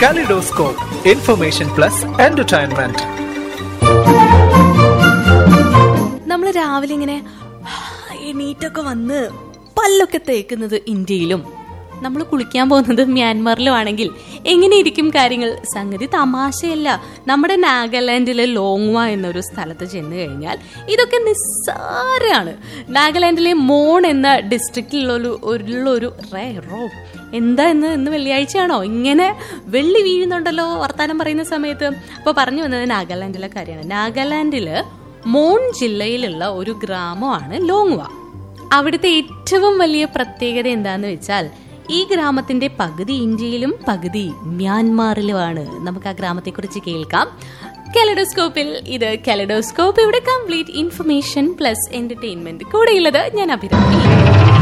Kaleidoscope, information plus entertainment. നമ്മൾ രാവിലെ ഇങ്ങനെ എണീറ്റൊക്കെ വന്ന് പല്ലൊക്കെ തേക്കുന്നത് ഇന്ത്യയിലും നമ്മൾ കുളിക്കാൻ പോകുന്നത് മ്യാൻമറിലും ആണെങ്കിൽ എങ്ങനെയിരിക്കും കാര്യങ്ങൾ സംഗതി തമാശയല്ല നമ്മുടെ നാഗാലാൻഡിലെ ലോങ്വ എന്നൊരു സ്ഥലത്ത് ചെന്ന് കഴിഞ്ഞാൽ ഇതൊക്കെ നിസ്സാരമാണ് നാഗാലാൻഡിലെ മോൺ എന്ന ഡിസ്ട്രിക്റ്റിലുള്ള ഉള്ളൊരു റേ റോ എന്താ ഇന്ന് ഇന്ന് വെള്ളിയാഴ്ചയാണോ ഇങ്ങനെ വെള്ളി വീഴുന്നുണ്ടല്ലോ വർത്താനം പറയുന്ന സമയത്ത് അപ്പോൾ പറഞ്ഞു വന്നത് നാഗാലാൻഡിലെ കാര്യമാണ് നാഗാലാൻഡില് മോൺ ജില്ലയിലുള്ള ഒരു ഗ്രാമമാണ് ലോങ്വ അവിടുത്തെ ഏറ്റവും വലിയ പ്രത്യേകത എന്താന്ന് വെച്ചാൽ ഈ ഗ്രാമത്തിന്റെ പകുതി ഇന്ത്യയിലും പകുതി മ്യാൻമാറിലുമാണ് നമുക്ക് ആ ഗ്രാമത്തെക്കുറിച്ച് കേൾക്കാം കെലഡോസ്കോപ്പിൽ ഇത് കെലഡോസ്കോപ്പ് ഇവിടെ കംപ്ലീറ്റ് ഇൻഫർമേഷൻ പ്ലസ് എന്റർടൈൻമെന്റ് കൂടെയുള്ളത് ഞാൻ അഭിരാമി